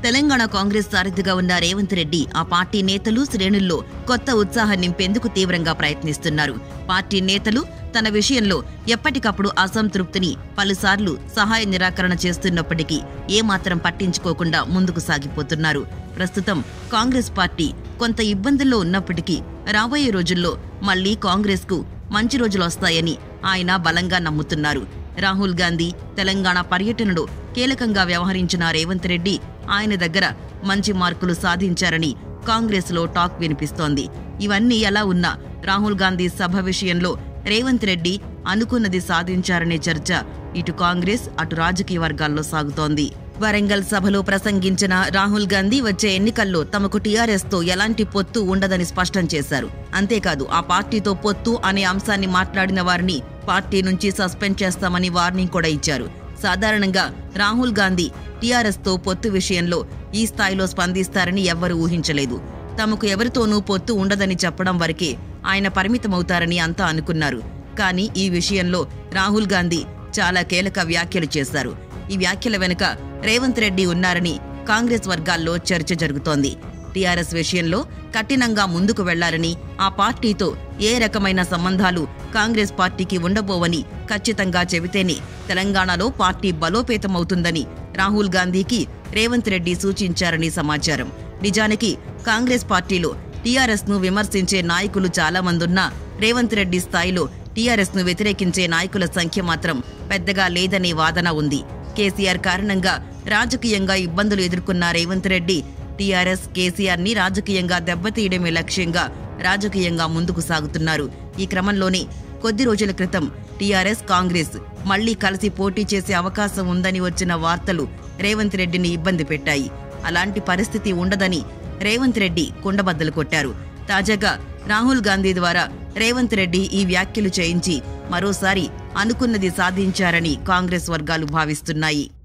తెలంగాణ కాంగ్రెస్ సారథిగా ఉన్న రేవంత్ రెడ్డి ఆ పార్టీ నేతలు శ్రేణుల్లో కొత్త ఉత్సాహం నింపేందుకు తీవ్రంగా ప్రయత్నిస్తున్నారు పార్టీ నేతలు తన విషయంలో ఎప్పటికప్పుడు అసంతృప్తిని పలుసార్లు సహాయ నిరాకరణ చేస్తున్నప్పటికీ ఏమాత్రం పట్టించుకోకుండా ముందుకు సాగిపోతున్నారు ప్రస్తుతం కాంగ్రెస్ పార్టీ కొంత ఇబ్బందుల్లో ఉన్నప్పటికీ రాబోయే రోజుల్లో మళ్లీ కాంగ్రెస్ కు మంచి రోజులు వస్తాయని ఆయన బలంగా నమ్ముతున్నారు రాహుల్ గాంధీ తెలంగాణ పర్యటనలో కీలకంగా వ్యవహరించిన రేవంత్ రెడ్డి ఆయన దగ్గర మంచి మార్కులు సాధించారని కాంగ్రెస్ లో టాక్ వినిపిస్తోంది ఇవన్నీ ఎలా ఉన్నా రాహుల్ గాంధీ సభ విషయంలో రేవంత్ రెడ్డి అనుకున్నది సాధించారనే చర్చ ఇటు కాంగ్రెస్ అటు రాజకీయ వర్గాల్లో సాగుతోంది వరంగల్ సభలో ప్రసంగించిన రాహుల్ గాంధీ వచ్చే ఎన్నికల్లో తమకు టీఆర్ఎస్ తో ఎలాంటి పొత్తు ఉండదని స్పష్టం చేశారు అంతేకాదు ఆ పార్టీతో పొత్తు అనే అంశాన్ని మాట్లాడిన వారిని పార్టీ నుంచి సస్పెండ్ చేస్తామని వార్నింగ్ కూడా ఇచ్చారు సాధారణంగా రాహుల్ గాంధీ టీఆర్ఎస్ తో పొత్తు విషయంలో ఈ స్థాయిలో స్పందిస్తారని ఎవ్వరూ ఊహించలేదు తమకు ఎవరితోనూ పొత్తు ఉండదని చెప్పడం వరకే ఆయన పరిమితమవుతారని అంతా అనుకున్నారు కానీ ఈ విషయంలో రాహుల్ గాంధీ చాలా కీలక వ్యాఖ్యలు చేశారు ఈ వ్యాఖ్యల వెనుక రేవంత్ రెడ్డి ఉన్నారని కాంగ్రెస్ వర్గాల్లో చర్చ జరుగుతోంది టీఆర్ఎస్ విషయంలో కఠినంగా ముందుకు వెళ్లారని ఆ పార్టీతో ఏ రకమైన సంబంధాలు కాంగ్రెస్ పార్టీకి ఉండబోవని ఖచ్చితంగా చెబితేనే తెలంగాణలో పార్టీ బలోపేతమవుతుందని రాహుల్ గాంధీకి రేవంత్ రెడ్డి సూచించారని సమాచారం నిజానికి కాంగ్రెస్ పార్టీలో టీఆర్ఎస్ ను విమర్శించే నాయకులు చాలా మందున్నా రేవంత్ రెడ్డి స్థాయిలో టీఆర్ఎస్ ను వ్యతిరేకించే నాయకుల సంఖ్య మాత్రం పెద్దగా లేదనే వాదన ఉంది కేసీఆర్ కారణంగా రాజకీయంగా ఇబ్బందులు ఎదుర్కొన్న రేవంత్ రెడ్డి టీఆర్ఎస్ కేసీఆర్ ని రాజకీయంగా దెబ్బతీయడమే లక్ష్యంగా రాజకీయంగా ముందుకు సాగుతున్నారు ఈ క్రమంలోనే కొద్ది రోజుల క్రితం టీఆర్ఎస్ కాంగ్రెస్ మళ్లీ కలిసి పోటీ చేసే అవకాశం ఉందని వచ్చిన వార్తలు రేవంత్ రెడ్డిని ఇబ్బంది పెట్టాయి అలాంటి పరిస్థితి ఉండదని రేవంత్ రెడ్డి కుండబద్దలు కొట్టారు తాజాగా రాహుల్ గాంధీ ద్వారా రేవంత్ రెడ్డి ఈ వ్యాఖ్యలు చేయించి మరోసారి అనుకున్నది సాధించారని కాంగ్రెస్ వర్గాలు భావిస్తున్నాయి